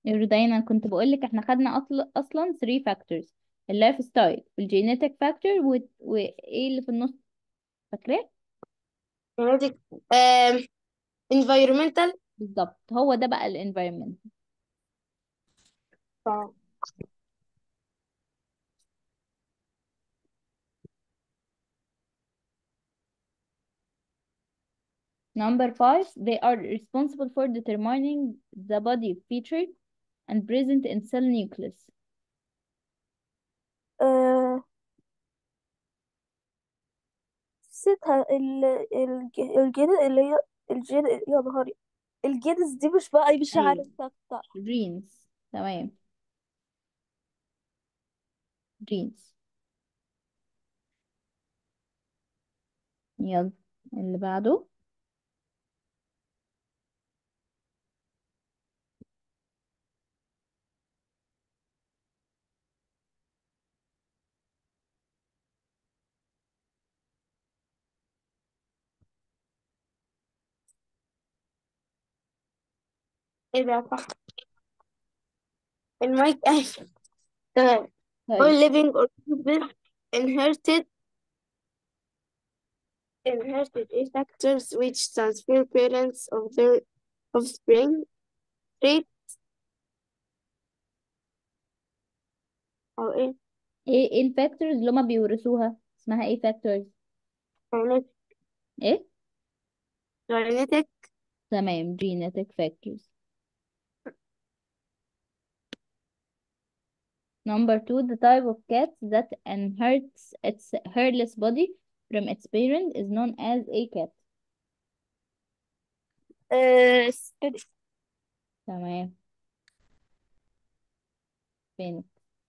دايما كنت بقولك احنا خدنا أصل اصلا 3 factors اللايف ستايل والجينيتك فاكتور وايه اللي في النص فاكراه genetic um, environmental بالظبط هو ده بقى الانفايرمنت اه Number five, they are responsible for determining the body feature and present in cell nucleus. آه، نسيتها ال الج- الجد اللي هي الجد يا نهاري الجدس دي مش بقى مش أيوة عارفة أكتر genes تمام genes يلا اللي بعده ايه ده صح المايك اهي تمام all طيب living organisms inherited inherited A factors which transfer parents of their offspring trait أو إيه ايه ايه الفاكتورز اللي هما بيورثوها اسمها ايه فاكتورز genetic ايه genetic تمام genetic factors Number two, the type of cat that inherits its hairless body from its parent is known as a cat. آه، استني. تمام Phoenix.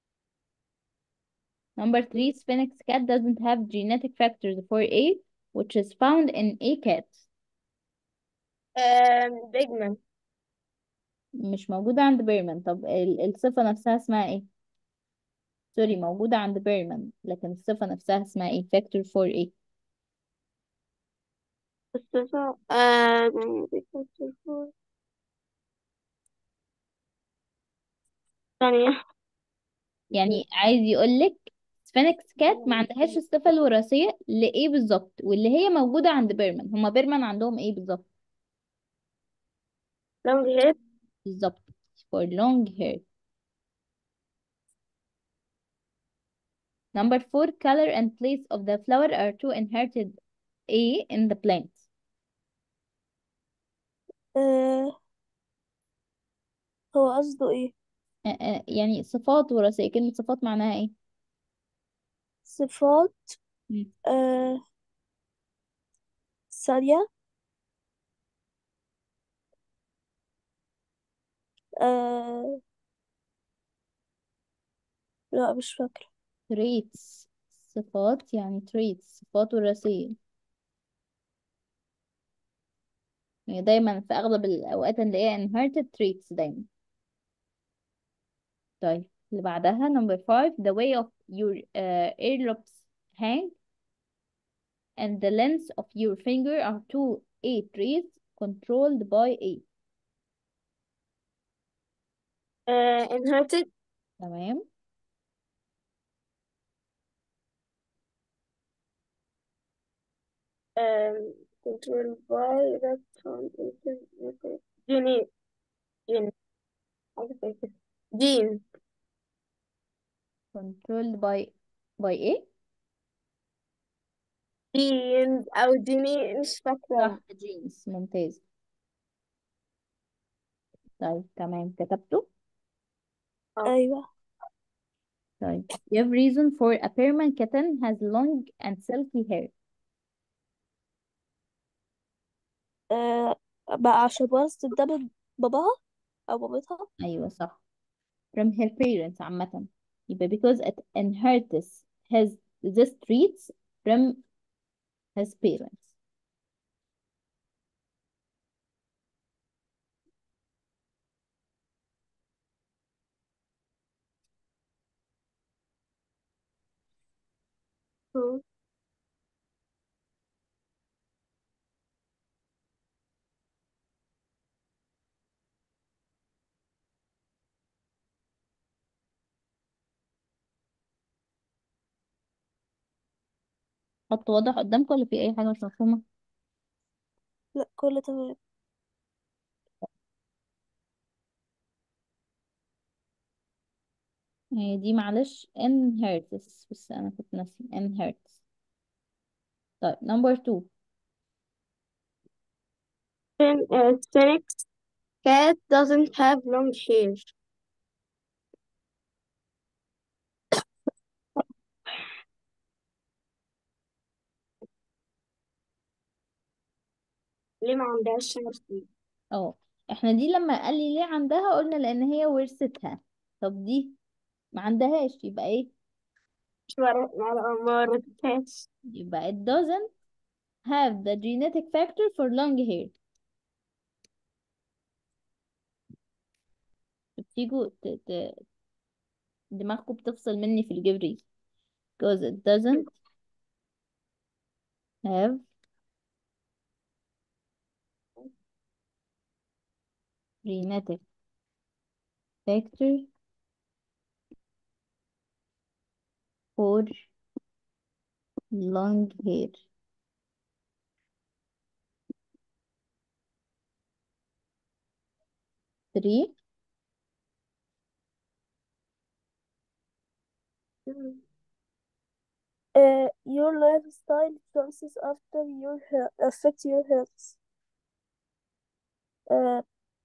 Number three, Phoenix cat doesn't have genetic factors for A, which is found in A cat. um, pigment مش موجودة عند بيرمان طب ال- الصفة نفسها اسمها ايه؟ سوري موجودة عند بيرمان لكن الصفة نفسها اسمها ايه؟ factor for A. الصفة آه genetic factor for ثانية يعني عايز يقولك فينيكس كات ما عندهاش الصفة الوراثية لإيه بالظبط واللي هي موجودة عند بيرمان هما بيرمان عندهم ايه بالظبط long hair بالظبط for long hair number four color and place of the flower are two inherited A in the plant آه، هو قصده ايه آه، آه، يعني صفات وراثية كلمة صفات معناها ايه صفات مم. آه، ثانية آه، لا مش فاكرة traits صفات يعني traits صفات وراثية يعني دايما في أغلب الأوقات نلاقيها inherited traits دايما طيب اللي بعدها number five the way of your uh, earlobes hang and the length of your finger are two A traits controlled by A uh, inherited تمام um, controlled by that foundation gene gene حاجة زي كده gene controlled by by A genes أو جيني مش فاكرة صح genes ممتاز طيب تمام كتبته اه أيوة طيب you have reason for a Persian kitten has long and silky hair آه، بقى عشان ورثت ده من باباها أو مامتها أيوة صح from her parents عامة يبقى because it inherits his these traits from his parents مم. خط واضح قدامكم ولا في اي حاجة مش مفهومة لا كله تمام هي دي معلش in hertz بس انا كنت ناسي in hertz طيب number two Phoen- uh, Phoenix cat doesn't have long hair. ليه ما عندهاش شعر طويل؟ اه احنا دي لما قال لي ليه عندها قلنا لان هي ورثتها طب دي ما عندهاش يبقى ايه مش مرة ما ما ردتهاش يبقى it doesn't have the genetic factor for long hair بتيجوا ت... ت... دماغكم بتفصل مني في الجبري because it doesn't have genetic factor for long hair three uh, your lifestyle choices after your health affect your health uh,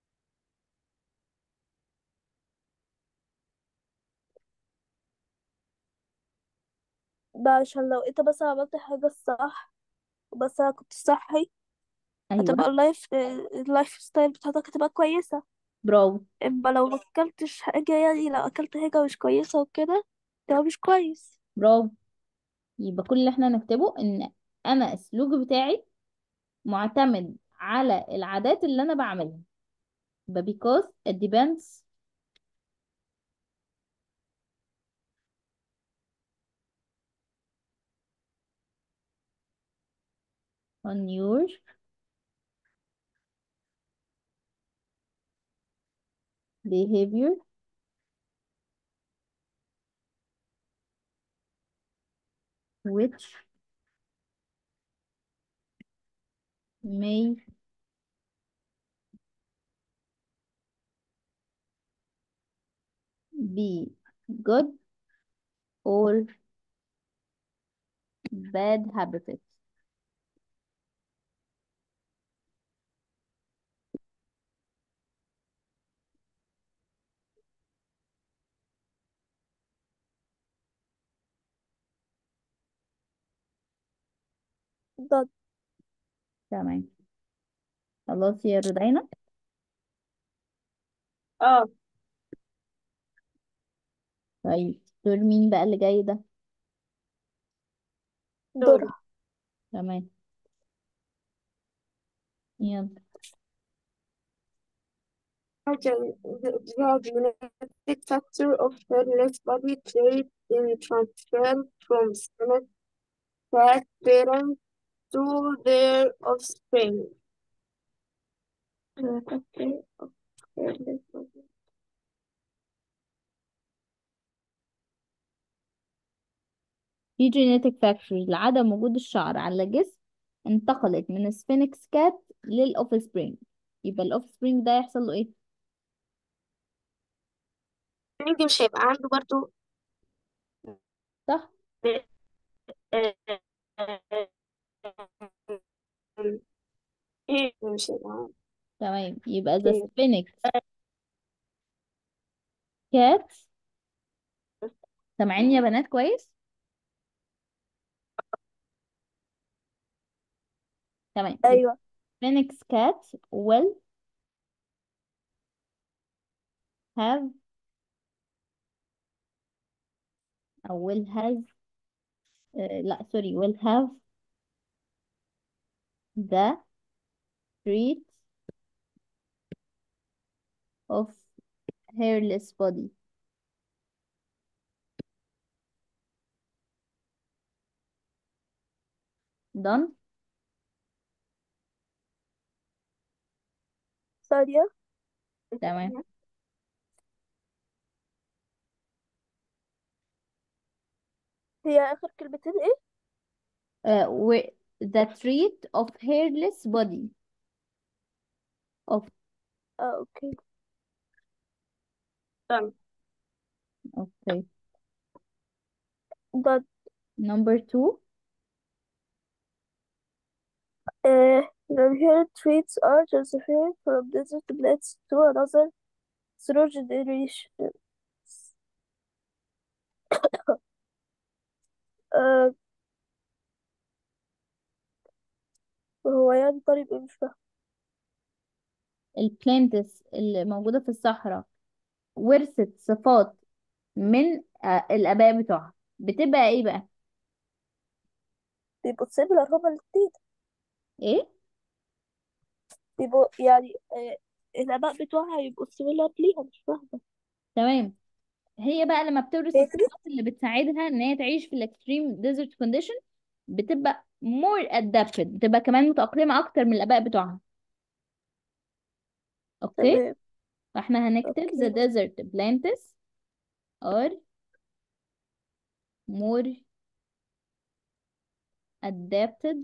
ده عشان لو انت بس عملت حاجة الصح بس انا كنت صحي هتبقى ايوه اللايف اللايف ستايل بتاعتك هتبقى كويسة برافو اما لو ما اكلتش حاجة يعني لو اكلت حاجة مش كويسة وكده ده مش كويس برافو يبقى كل اللي احنا نكتبه ان انا السلوك بتاعي معتمد على العادات اللي انا بعملها يبقى because it depends on your behavior which may be good or bad habits ده تمام خلاص يا رضينا اه طيب دور مين بقى اللي جاي ده دوري دورها تمام يلا How can the the genetic factor of hairless body trait in transfer from stomach fat parents to their offspring? The factor of hairless body. في genetic factors لعدم وجود الشعر على الجسم انتقلت من السفينكس كات للأوفسبرينج يبقى الأوفسبرينج ده يحصل له ايه يمكن مش هيبقى عنده برضو صح ايه مش هيبقى عنده تمام يبقى the ايه sphinx cat سامعين يا بنات كويس تمام يبقى ايوه sphinx cat will have أو will has uh, لا sorry will have the trait of hairless body done ثانية تمام هي آخر كلمتين ايه uh, where the trait of hairless body of اه اوكي تمام okay but number two uh, the hair traits are transferred from desert plants to another through generation آه هو يعني طريق ايه مش فاهم البلانتس اللي موجودة في الصحراء ورثت صفات من آه، الآباء بتوعها بتبقى ايه بقى بيبقوا similar هما الاتنين ايه بيبقوا يعني آه الآباء بتوعها يبقوا similar ليها مش فاهمة تمام هي بقى لما بتورث فاكرة؟ الصفات اللي بتساعدها ان هي تعيش في الاكستريم ديزرت كونديشن بتبقى more adapted بتبقى كمان متأقلمة اكتر من الآباء بتوعها اوكي تمام فاحنا هنكتب the اوكي desert plants are more adapted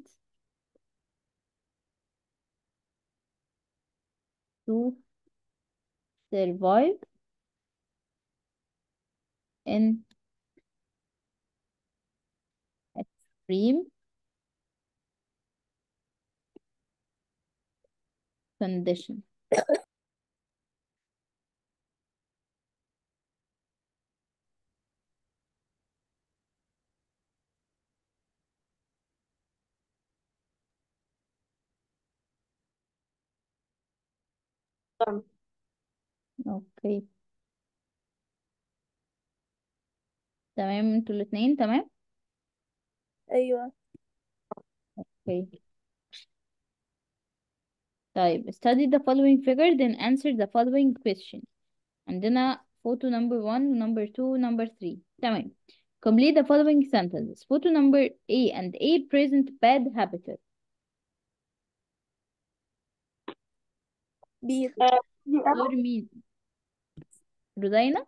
to survive in extreme condition تمام اوكي تمام انتوا الاتنين تمام ايوه اوكي طيب study the following figure then answer the following question عندنا photo number one number two number three تمام complete the following sentences photo number A and A present bad habitat بير آه، دي أنا دور مين رودينا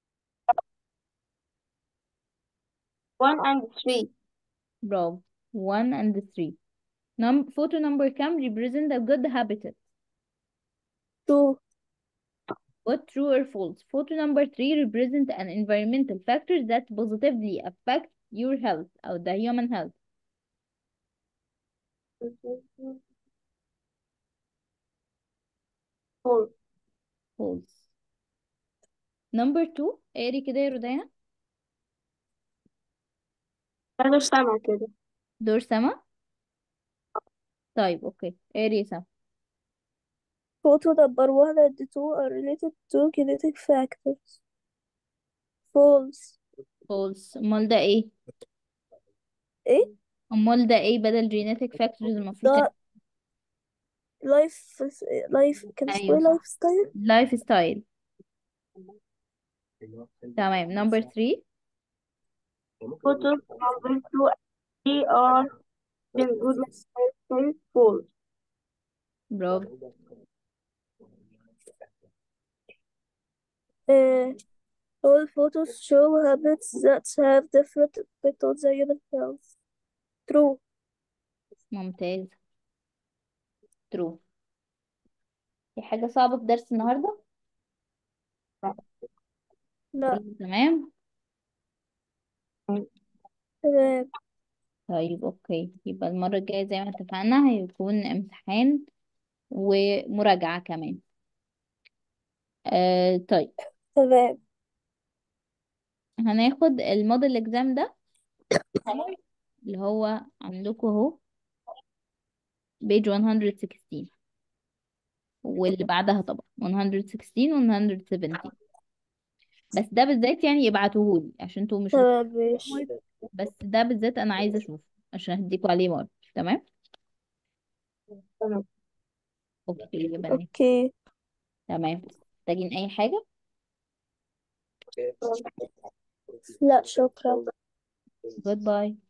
1 and 3 برافو one and three Num photo number كام represent a good habitat تو What true or false? Photo number three represent an environmental factor that positively affect your health or the human health. فور False. Number two اقري كده يا رودينا أنا سامع كده دور سما طيب اوكي اقري يا سما photo number one and two are related to genetic factors false false امال ده ايه ايه امال ده ايه بدل genetic factors المفروض ده كان life life كان اسمه ايه ايوه life style life style تمام number three photo number 2 they are in good lifestyle false برافو uh, all photos show habits that have different effect on the human health true ممتاز true في حاجة صعبة في درس النهاردة لا كله تمام تمام طيب اوكي يبقى المرة الجاية زي ما اتفقنا هيكون امتحان ومراجعة كمان آه طيب تمام هناخد الموديل اكزام ده اللي هو عندكم اهو بيج 116 واللي بعدها طبعا 116 و 117 بس ده بالذات يعني يبعتوهولي عشان انتوا مش تمام ماشي بس ده بالذات انا عايزة اشوفه عشان هديكوا عليه مارك تمام تمام اوكي يبقى نك- اوكي تمام محتاجين اي حاجة لا شكرا جود باي